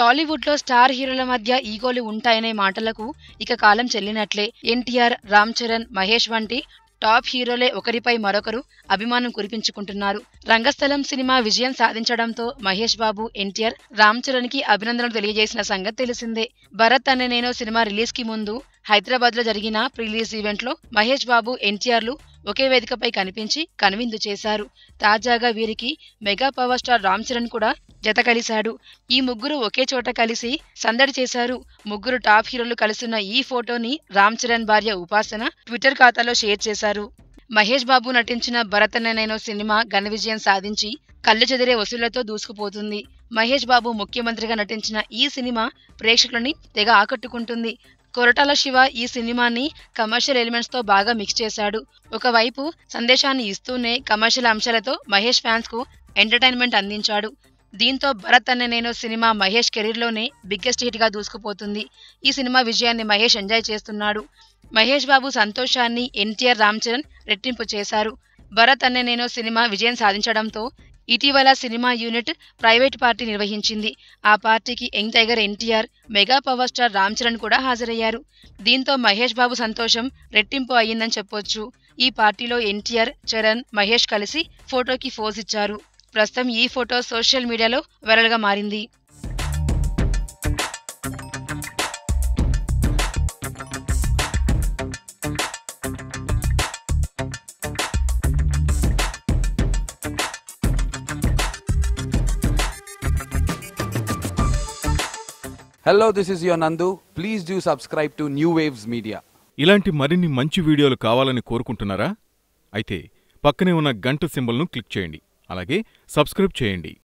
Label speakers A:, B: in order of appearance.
A: టాలీవుడ్ లో స్టార్ హీరోల మధ్య ఈగోలు ఉంటాయనే మాటలకు ఇక కాలం చెల్లినట్లే ఎన్టీఆర్ రామ్ చరణ్ మహేష్ వంటి టాప్ హీరోలే ఒకరిపై మరొకరు అభిమానం కురిపించుకుంటున్నారు రంగస్థలం సినిమా విజయం సాధించడంతో మహేష్ బాబు ఎన్టీఆర్ రామ్ చరణ్ కి అభినందనలు తెలియజేసిన సంగతి తెలిసిందే భరత్ అనే నేను సినిమా రిలీజ్ కి ముందు హైదరాబాద్ లో జరిగిన ప్రిలీజ్ ఈవెంట్ లో మహేష్ బాబు ఎన్టీఆర్లు ఒకే వేదికపై కనిపించి కనువిందు చేశారు తాజాగా వీరికి mega power star Ram Charan కూడా జత కలిశాడు ఈ ముగ్గురు ఒకే చోట కలిసి సందడి చేశారు ముగ్గురు టాప్ హీరోలు కలుస్తున్న ఈ ఫోటోని రామ్ చరణ్ భార్య ఉపాసన ట్విట్టర్ ఖాతాలో షేర్ చేశారు మహేష్ బాబు నటించిన భరత్ అనే నేను సినిమా ఘన విజయం సాధించి కళ్ళు చెదిరే వసూళ్లతో దూసుకుపోతుంది మహేష్ బాబు ముఖ్యమంత్రిగా నటించిన ఈ సినిమా ప్రేక్షకులని తెగ ఆకట్టుకుంటుంది కొరటాల శివ ఈ సినిమాని కమర్షియల్ ఎలిమెంట్స్ తో బాగా మిక్స్ చేశాడు ఒకవైపు సందేశాన్ని ఇస్తూనే కమర్షియల్ అంశాలతో మహేష్ ఫ్యాన్స్ కు ఎంటర్టైన్మెంట్ అందించాడు దీంతో భరత్ అనే నేను సినిమా మహేష్ కెరీర్ లోనే బిగ్గెస్ట్ హిట్ గా దూసుకుపోతుంది ఈ సినిమా విజయాన్ని మహేష్ ఎంజాయ్ చేస్తున్నాడు మహేష్ బాబు సంతోషాన్ని ఎన్టీఆర్ రామ్ చరణ్ రెట్టింపు చేశారు భరత్ అనే నేను సినిమా విజయం సాధించడంతో ఇటీవల సినిమా యూనిట్ ప్రైవేట్ పార్టీ నిర్వహించింది ఆ పార్టీకి young tiger NTR mega power star Ram Charan కూడా హాజరయ్యారు దీంతో మహేష్ బాబు సంతోషం రెట్టింపు అయ్యిందని చెప్పొచ్చు ఈ పార్టీలో ఎన్టీఆర్ చరణ్ మహేష్ కలిసి ఫోటోకి ఫోజ్ ఇచ్చారు ప్రస్తుతం ఈ ఫోటో సోషల్ మీడియాలో వైరల్ గా మారింది
B: Hello, this is your Nandu. Please do subscribe to New Waves Media.
C: ఇలాంటి మరిన్ని మంచి వీడియోలు కావాలని కోరుకుంటున్నారా అయితే పక్కనే ఉన్న గంట సింబల్ను క్లిక్ చేయండి అలాగే సబ్స్క్రైబ్ చేయండి